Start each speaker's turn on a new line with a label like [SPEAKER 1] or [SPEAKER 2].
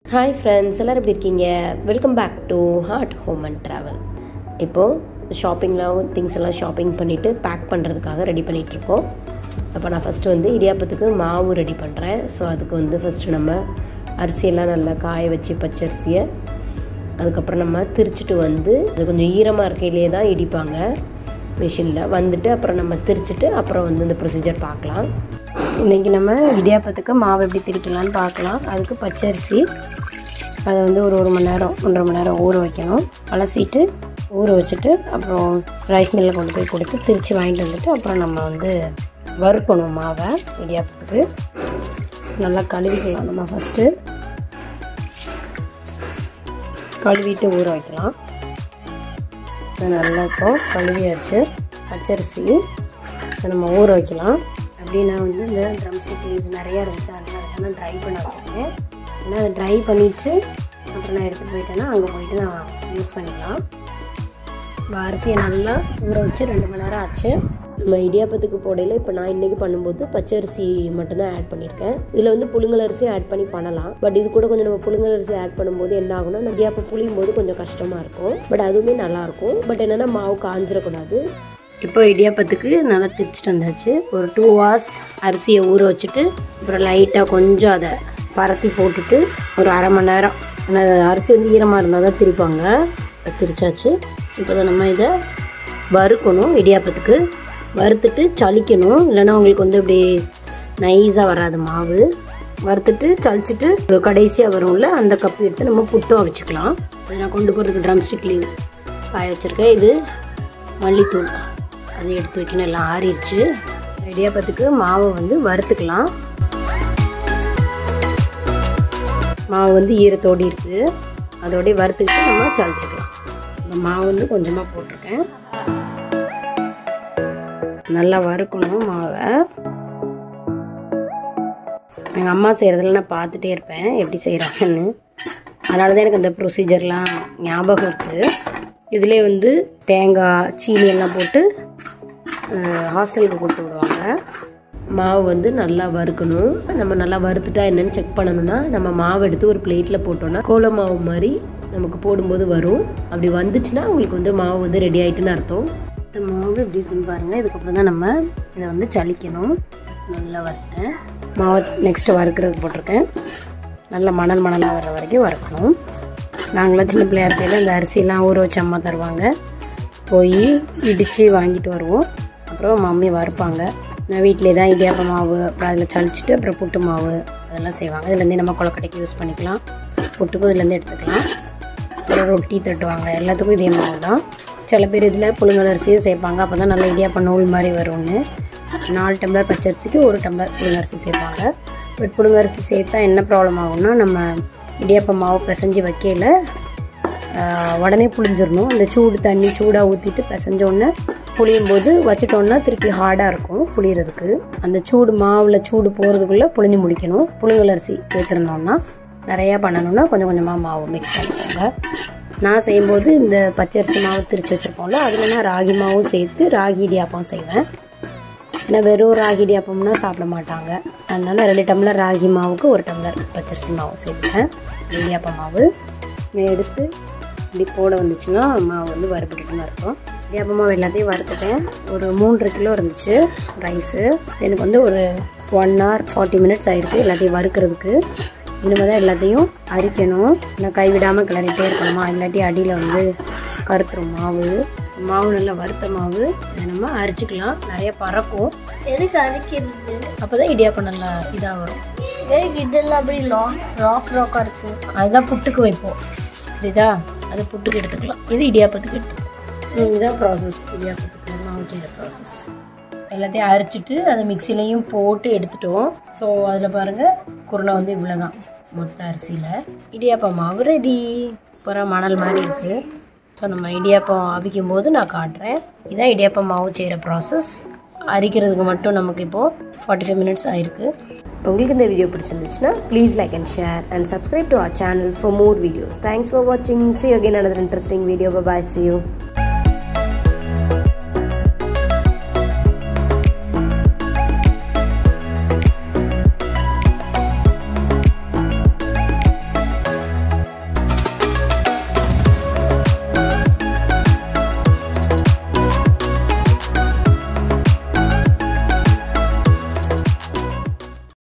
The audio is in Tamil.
[SPEAKER 1] ஹாய் ஃப்ரெண்ட்ஸ் எல்லோரும் எப்படி இருக்கீங்க welcome back to heart home and travel இப்போது ஷாப்பிங்லாம் திங்ஸ் எல்லாம் ஷாப்பிங் பண்ணிவிட்டு பேக் பண்ணுறதுக்காக ரெடி பண்ணிகிட்ருக்கோம் அப்போ நான் ஃபஸ்ட்டு வந்து இடியாப்பத்துக்கு மாவு ரெடி பண்ணுறேன் ஸோ அதுக்கு வந்து ஃபஸ்ட்டு நம்ம அரிசியெல்லாம் நல்லா காய வச்சு பச்சரிசியை அதுக்கப்புறம் நம்ம திரிச்சிட்டு வந்து அது கொஞ்சம் ஈரமாக இருக்கையிலே தான் இடிப்பாங்க மிஷினில் வந்துட்டு அப்புறம் நம்ம திரிச்சிட்டு அப்புறம் வந்து இந்த ப்ரொசீஜர் பார்க்கலாம் இன்றைக்கி நம்ம இடியாப்பத்துக்கு மாவு எப்படி திரிக்கலாம்னு பார்க்கலாம் அதுக்கு பச்சரிசி அதை வந்து ஒரு ஒரு மணி நேரம் ஒன்றரை மணி நேரம் ஊற வைக்கணும் அலசிட்டு ஊற வச்சுட்டு அப்புறம் ரைஸ் மில்லில் கொண்டு போய் கொடுத்து திரித்து வாங்கிட்டு வந்துட்டு அப்புறம் நம்ம வந்து வறுக்கணும் மாவை இடியாப்பத்துக்கு நல்லா கழுவிக்கலாம் நம்ம ஃபஸ்ட்டு கழுவிட்டு ஊற வைக்கலாம் இது நல்லா இப்போ கழுவியாச்சு பச்சரிசி இதை நம்ம ஊற வைக்கலாம் அப்படின்னா வந்து இந்த ட்ரம் ஸ்டிக் லீவ்ஸ் நிறையா இருந்துச்சு அதனால் அதெல்லாம் ட்ரை பண்ண வச்சுருக்கேன் ஏன்னா அதை ட்ரை பண்ணிவிட்டு அப்புறம் நான் எடுத்துகிட்டு போயிட்டேன்னா அங்கே போயிட்டு நான் யூஸ் பண்ணிக்கலாம் இப்போ அரிசியை நல்லா ஊற வச்சு ரெண்டு மணி நேரம் ஆச்சு நம்ம இடியாப்பத்துக்கு போடையில் இப்போ நான் இன்றைக்கி பண்ணும்போது பச்சரிசி மட்டும்தான் ஆட் பண்ணியிருக்கேன் இதில் வந்து புழுங்கல் அரிசி ஆட் பண்ணி பண்ணலாம் பட் இது கூட கொஞ்சம் நம்ம புழுங்கல் அரிசி ஆட் பண்ணும்போது என்ன ஆகும்னா நம்ம இடியாப்பம் புளியும் போது கொஞ்சம் கஷ்டமாக இருக்கும் பட் அதுவுமே நல்லாயிருக்கும் பட் என்னென்னா மாவு காஞ்சிடக்கூடாது இப்போ இடியாப்பத்துக்கு நல்லா திரிச்சிட்டு வந்தாச்சு ஒரு டூ ஹவர்ஸ் அரிசியை ஊற வச்சுட்டு அப்புறம் லைட்டாக கொஞ்சம் அதை பரத்தி போட்டுட்டு ஒரு அரை மணி நேரம் ஏன்னா அரிசி வந்து ஈரமாக இருந்தால் தான் திரிப்பாங்க திரிச்சாச்சு இப்போ தான் நம்ம இதை வறுக்கணும் இடியாப்பத்துக்கு வறுத்துட்டு சலிக்கணும் இல்லைன்னா உங்களுக்கு வந்து இப்படி நைஸாக வராது மாவு வறுத்துட்டு சளிச்சிட்டு கடைசியாக வரும்ல அந்த கப்பு எடுத்து நம்ம புட்டும் வச்சுக்கலாம் அதை நான் கொண்டு போகிறதுக்கு ட்ரம் ஸ்டிக் லீவ் காய வச்சுருக்கேன் இது மல்லித்தூள் அதை எடுத்து வைக்கணும் எல்லாம் ஆறிடுச்சு இடியாப்பத்துக்கு மாவை வந்து வறுத்துக்கலாம் மாவு வந்து ஈரத்தோடு இருக்குது அதோடய வறுத்துக்கிட்டு நம்ம சளிச்சிக்கலாம் இந்த மாவு வந்து கொஞ்சமாக போட்டிருக்கேன் நல்லா வறுக்கணும் மாவை எங்கள் அம்மா செய்கிறதுல நான் பார்த்துட்டே இருப்பேன் எப்படி செய்கிறாங்கன்னு அதனால தான் எனக்கு அந்த ப்ரொசீஜர்லாம் ஞாபகம் இருக்குது இதிலே வந்து தேங்காய் சீனி எல்லாம் போட்டு ஹாஸ்டலுக்கு கொடுத்து விடுவாங்க மாவு வந்து நல்லா வறுக்கணும் நம்ம நல்லா வறுத்துட்டா என்னன்னு செக் பண்ணணும்னா நம்ம மாவு எடுத்து ஒரு பிளேட்டில் போட்டோம்னா கோல மாவு மாதிரி நமக்கு போடும்போது வரும் அப்படி வந்துச்சுன்னா உங்களுக்கு வந்து மாவு வந்து ரெடி ஆகிட்டுன்னு அர்த்தம் இந்த மாவு எப்படி இருக்குன்னு பாருங்கள் இதுக்கப்புறம் தான் நம்ம இதை வந்து சளிக்கணும் நல்லா வறுத்துட்டேன் மாவு நெக்ஸ்ட்டு வறுக்கிறதுக்கு போட்டிருக்கேன் நல்லா மணல் மணலாக வர்ற வரைக்கும் வறுக்கணும் நாங்களாம் சின்ன பிள்ளையா இருக்கையில் இந்த அரிசிலாம் ஊற வச்ச அம்மா தருவாங்க போய் இடித்து வாங்கிட்டு வருவோம் அப்புறம் மம்மி வறுப்பாங்க நான் வீட்டிலே தான் இடியாப்ப மாவு அப்புறம் அதில் சளிச்சிட்டு அப்புறம் புட்டு மாவு அதெல்லாம் செய்வாங்க இதுலேருந்தே நம்ம கொலக்கட்டைக்கு யூஸ் பண்ணிக்கலாம் புட்டுக்கும் இதுலேருந்து எடுத்துக்கலாம் அப்புறம் ரொட்டி தட்டுவாங்க எல்லாத்துக்கும் இதே மாவு தான் சில பேர் இதில் புழுங்கல் அரிசியும் சேர்ப்பாங்க அப்போ தான் நல்லா இடியாப்ப நூல் மாதிரி வரும்னு நாலு டம்ளர் பச்சரிசிக்கு ஒரு டம்ளர் புழுங்கரிசி சேர்ப்பாங்க பட் புழுங்கரிசி சேர்த்தா என்ன ப்ராப்ளம் ஆகும்னா நம்ம இடியாப்ப மாவு பிசைஞ்சு வைக்கல உடனே புளிஞ்சிடணும் அந்த சூடு தண்ணி சூடாக ஊற்றிட்டு பிசைஞ்சோடனே புளியும் போது வச்சிட்டோன்னா திருப்பி ஹார்டாக இருக்கும் புளியறதுக்கு அந்த சூடு மாவில் சூடு போகிறதுக்குள்ளே புளிஞ்சு முடிக்கணும் புழுங்கல் அரிசி சேர்த்துருந்தோம்னா நிறையா பண்ணணும்னா கொஞ்சம் கொஞ்சமாக மாவு மிக்ஸ் பண்ணிக்கோங்க நான் செய்யும்போது இந்த பச்சரிசி மாவு திரிச்சு வச்சுருப்போம்ல அதில் நான் ராகி மாவும் சேர்த்து ராகி இடியாப்பம் செய்வேன் ஏன்னா வெறும் ராகி இடியாப்பம்னா சாப்பிட மாட்டாங்க அதனால் ரெண்டு டம்ளர் ராகி மாவுக்கு ஒரு டம்ளர் பச்சரிசி மாவு சேர்த்துப்பேன் இடியாப்ப மாவு எடுத்து இப்படி போட வந்துச்சுன்னா மாவு வந்து வறுபட்டுட்டுன்னு அர்த்தம் இடியாப்ப மாவு எல்லாத்தையும் வறுத்துட்டேன் ஒரு மூன்றரை கிலோ இருந்துச்சு ரைஸு எனக்கு வந்து ஒரு ஒன் ஹவர் ஃபார்ட்டி மினிட்ஸ் ஆகிருக்கு எல்லாத்தையும் வறுக்கிறதுக்கு இனிமேல் தான் எல்லாத்தையும் அரிக்கணும் நான் கைவிடாமல் கிளறிட்டே இருக்கணுமா இல்லாட்டி அடியில் வந்து கருத்துரும் மாவு மாவு நல்லா வறுத்த மாவு இதை நம்ம அரிச்சிக்கலாம் நிறைய பறக்கும்
[SPEAKER 2] எதுக்கு அரைக்கிறது
[SPEAKER 1] அப்போ தான் இடியாப்பம் நல்லா இதாக வரும்
[SPEAKER 2] எதுக்கு இதெல்லாம் அப்படி லாக் ராக் ராக்காக இருக்கு
[SPEAKER 1] அதுதான் புட்டுக்கு வைப்போம் புரியுதா அது புட்டுக்கு எடுத்துக்கலாம் இது இடியாப்பத்துக்கு எடுத்துக்கலாம் இதுதான் ப்ராசஸ் இடியாப்பத்துக்கு மாவு செய்கிற ப்ராசஸ் எல்லாத்தையும் அரைச்சிட்டு அதை மிக்சிலையும் போட்டு எடுத்துட்டோம் ஸோ அதில் பாருங்கள் குருணை வந்து இவ்வளோ தான் மொத்த அரிசியில் இடியாப்பம் மாவு ரெடி அப்புறம் மணல் மாதிரி இருக்குது ஸோ நம்ம இடியாப்பம் அவிக்கும் போது நான் காட்டுறேன் இதான் இடியாப்பம் மாவு செய்கிற ப்ராசஸ் அரிக்கிறதுக்கு மட்டும் நமக்கு இப்போது ஃபார்ட்டி ஃபைவ் மினிட்ஸ் ஆயிருக்கு உங்களுக்கு இந்த வீடியோ பிடிச்சிருந்துச்சுன்னா please like and share and subscribe to our channel for more videos thanks for வாட்சிங் see again another interesting video bye bye see you